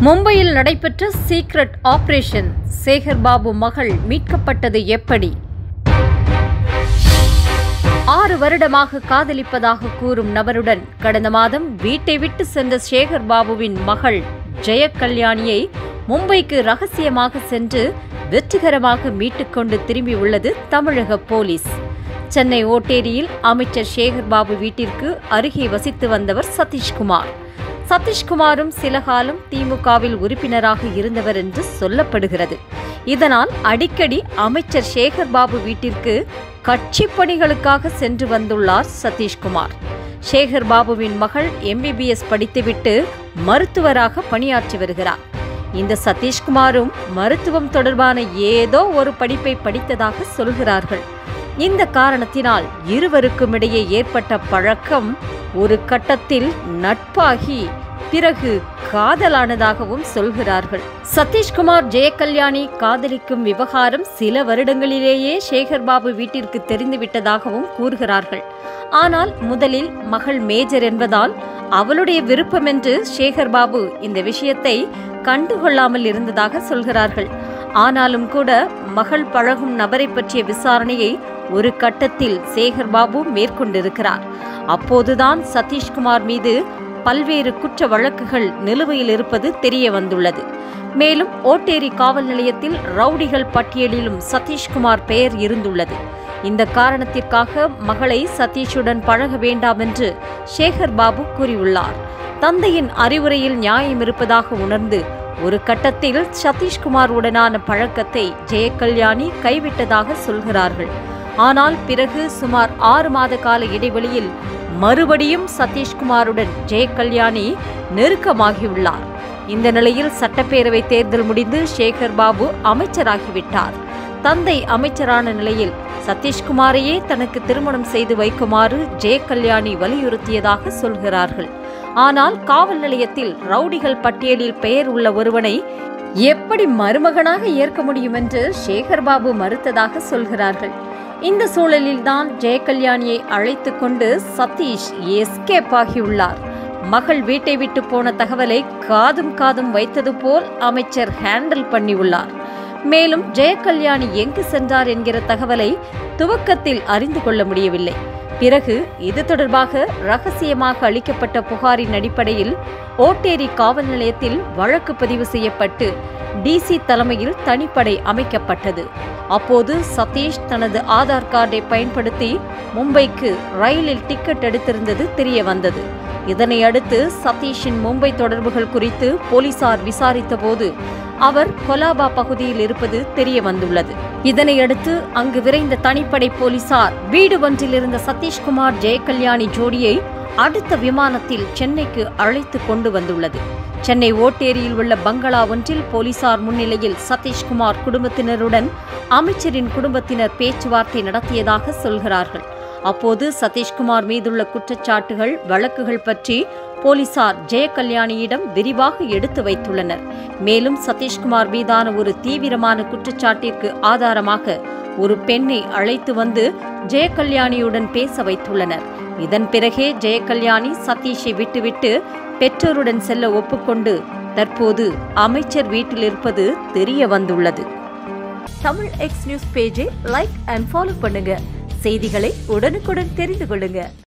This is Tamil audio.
மும்பையில் நடைபெற்ற சீக்ரெட் ஆபரேஷன் சேகர் பாபு மகள் மீட்கப்பட்டது எப்படி ஆறு வருடமாக காதலிப்பதாக கூறும் நபருடன் கடந்த மாதம் வீட்டை விட்டு சென்ற சேகர் பாபுவின் மகள் ஜெய கல்யாணியை மும்பைக்கு ரகசியமாக சென்று வெற்றிகரமாக மீட்டுக்கொண்டு திரும்பியுள்ளது தமிழக போலீஸ் சென்னை ஓட்டேரியில் அமைச்சர் சேகர் பாபு வீட்டிற்கு அருகே வசித்து வந்தவர் சதீஷ்குமார் சதீஷ்குமாரும் சில காலம் திமுகவில் உறுப்பினராக இருந்தவர் என்று சொல்லப்படுகிறது இதனால் அடிக்கடி அமைச்சர் சேகர் பாபு வீட்டிற்கு கட்சி பணிகளுக்காக சென்று வந்துள்ளார் சதீஷ்குமார் சேகர் பாபுவின் மகள் எம்பிபிஎஸ் படித்துவிட்டு மருத்துவராக பணியாற்றி வருகிறார் இந்த சதீஷ்குமாரும் மருத்துவம் தொடர்பான ஏதோ ஒரு படிப்பை படித்ததாக சொல்கிறார்கள் இந்த காரணத்தினால் இருவருக்கும் இடையே ஏற்பட்ட பழக்கம் ஒரு கட்டத்தில் நட்பாகி பிறகு காதலானதாகவும் சொல்கிறார்கள் சதீஷ்குமார் ஜெயகல்யாணி காதலிக்கும் விவகாரம் சில வருடங்களிலேயே சேகர் பாபு வீட்டிற்கு தெரிந்துவிட்டதாகவும் கூறுகிறார்கள் ஆனால் முதலில் மகள் மேஜர் என்பதால் அவளுடைய விருப்பம் என்று சேகர் பாபு இந்த விஷயத்தை கண்டுகொள்ளாமல் இருந்ததாக சொல்கிறார்கள் ஆனாலும் கூட மகள் பழகும் நபரை பற்றிய விசாரணையை ஒரு கட்டத்தில் சேகர் பாபு மேற்கொண்டிருக்கிறார் அப்போதுதான் சதீஷ்குமார் மீது பல்வேறு குற்ற வழக்குகள் நிலுவையில் இருப்பது தெரிய வந்துள்ளது மேலும் ஓட்டேரி காவல் நிலையத்தில் ரவுடிகள் பட்டியலிலும் சதீஷ்குமார் பெயர் இருந்துள்ளது இந்த காரணத்திற்காக மகளை சதீஷுடன் பழக வேண்டாம் என்று சேகர் பாபு கூறியுள்ளார் தந்தையின் அறிவுரையில் நியாயம் இருப்பதாக உணர்ந்து ஒரு கட்டத்தில் சதீஷ்குமார் உடனான பழக்கத்தை ஜெயகல்யாணி கைவிட்டதாக சொல்கிறார்கள் ஆனால் பிறகு சுமார் ஆறு மாத கால இடைவெளியில் மறுபடியும் சதீஷ்குமாருடன் ஜெயகல்யாணி நெருக்கமாகியுள்ளார் இந்த நிலையில் சட்டப்பேரவை தேர்தல் முடிந்து சேகர் பாபு அமைச்சராகிவிட்டார் தந்தை அமைச்சரான நிலையில் சதீஷ்குமாரையே தனக்கு திருமணம் செய்து வைக்குமாறு ஜெயகல்யாணி வலியுறுத்தியதாக சொல்கிறார்கள் ஆனால் காவல் நிலையத்தில் ரவுடிகள் பட்டியலில் பெயர் உள்ள ஒருவனை எப்படி மருமகனாக ஏற்க முடியும் என்று சேகர் பாபு மறுத்ததாக சொல்கிறார்கள் இந்த சூழலில்தான் ஜெயகல்யாணியை அழைத்து கொண்டு சதீஷ் எஸ்கேப் ஆகியுள்ளார் மகள் வீட்டை விட்டு போன தகவலை காதும் காதும் வைத்தது போல் அமைச்சர் ஹேண்டில் பண்ணியுள்ளார் மேலும் ஜெயகல்யாணி எங்கு சென்றார் என்கிற தகவலை துவக்கத்தில் அறிந்து கொள்ள முடியவில்லை பிறகு இது தொடர்பாக ரகசியமாக அளிக்கப்பட்ட புகாரின் அடிப்படையில் ஓட்டேரி காவல் நிலையத்தில் வழக்கு பதிவு செய்யப்பட்டு டிசி தலைமையில் தனிப்படை அமைக்கப்பட்டது அப்போது சதீஷ் தனது ஆதார் கார்டை பயன்படுத்தி மும்பைக்கு ரயிலில் டிக்கெட் எடுத்திருந்தது தெரிய வந்தது இதனை அடுத்து சதீஷின் மும்பை தொடர்புகள் குறித்து போலீசார் விசாரித்தபோது அவர் கொலாபா பகுதியில் இருப்பது தெரிய வந்துள்ளது இதனையடுத்து அங்கு விரைந்த தனிப்படை போலீசார் வீடு ஒன்றில் இருந்த சதீஷ்குமார் ஜெயகல்யாணி ஜோடியை அடுத்த விமானத்தில் சென்னைக்கு அழைத்து கொண்டு வந்துள்ளது சென்னை ஓட்டேரியில் உள்ள பங்களா ஒன்றில் போலீசார் முன்னிலையில் சதீஷ்குமார் குடும்பத்தினருடன் அமைச்சரின் குடும்பத்தினர் பேச்சுவார்த்தை நடத்தியதாக சொல்கிறார்கள் அப்போது சதீஷ்குமார் மீதுள்ள குற்றச்சாட்டுகள் வழக்குகள் பற்றி போலீசார் ஜெயகல்யாணியிடம் விரிவாக எடுத்து வைத்துள்ளனர் மேலும் சதீஷ்குமார் மீதான ஒரு தீவிரமான குற்றச்சாட்டிற்கு ஆதாரமாக ஒரு பெண்ணை அழைத்து வந்து ஜெயகல்யாணியுடன் பேச வைத்துள்ளனர் இதன் பிறகே ஜெயகல்யாணி சதீஷை விட்டுவிட்டு பெற்றோருடன் செல்ல ஒப்புக்கொண்டு தற்போது அமைச்சர் வீட்டில் இருப்பது தெரிய வந்துள்ளது தமிழ் எக்ஸ் நியூஸ் பேஜை லைக் அண்ட் ஃபாலோ பண்ணுங்க செய்திகளை உடனுக்குடன் தெரிந்து கொள்ளுங்க